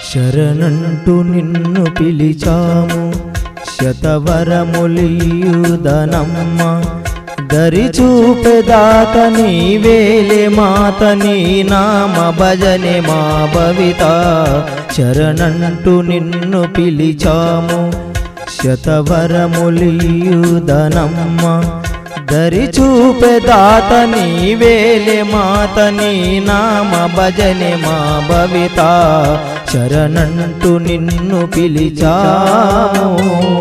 శరణంటూ నిన్ను పిలిచాము శతవరములియుదనమ్మ దరి చూపెదాత నీ వేలే మాత నీ నామ భజనే మా భవిత శరణంటూ నిన్ను పిలిచాము శతవరములియుదనమ్మ దరి చూపెదాత నీ వేలే మాత నీ నామ భజనే మా భవిత శరణంటూ నిన్ను పిలిచాము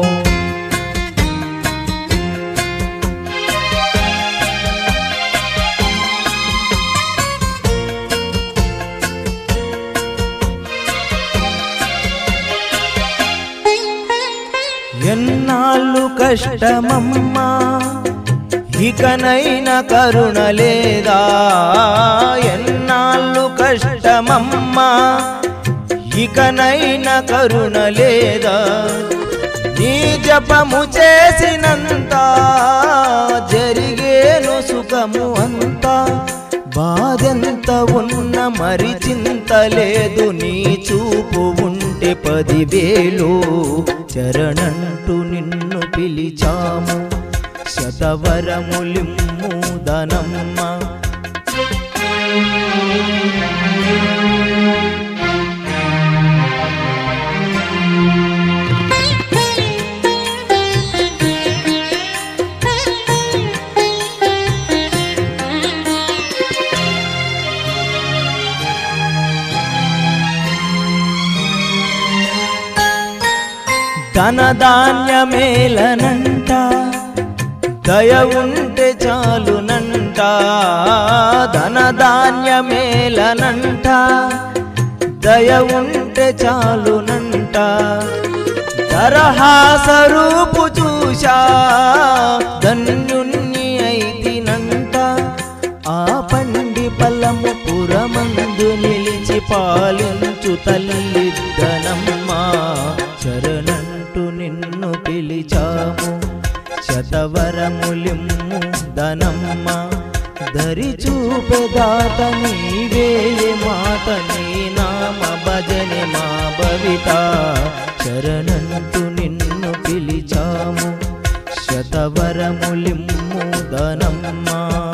ఎన్నాళ్ళు కష్టమమ్మా ఇకనైన కరుణ లేదా ఎన్నాళ్ళు కష్టమమ్మా ఇకనైన కరుణ లేదా నీ జపము చేసినంత జరిగేను సుఖము అంతా బాధెంత ఉన్న మరి చింత లేదు నీ చూపు ఉంటే పదివేలు చరణంటూ నిన్ను పిలిచాము శతవరములిమ్ము దనమ్మ ధనధాన్యమేలనంట దయ ఉంటే చాలునంట ధనధాన్యమేలనంట దయ ఉంటే చాలునంట తరహాసరూపు చూశా ధన్యుణ్ణి అయితినంట ఆ పండి పల్లము పురమందు నిలిచి పాలించు తల్లిద్దనమ్మా శరణంటూ నిన్ను పిలిచాము శతవరములిమ్ము దనమ్మ దరి చూపెదాత నీవే మాత నీ నామ భజనే మా భవిత శరణంటూ నిన్ను పిలిచాము శతవరములిమ్ము దనమ్మ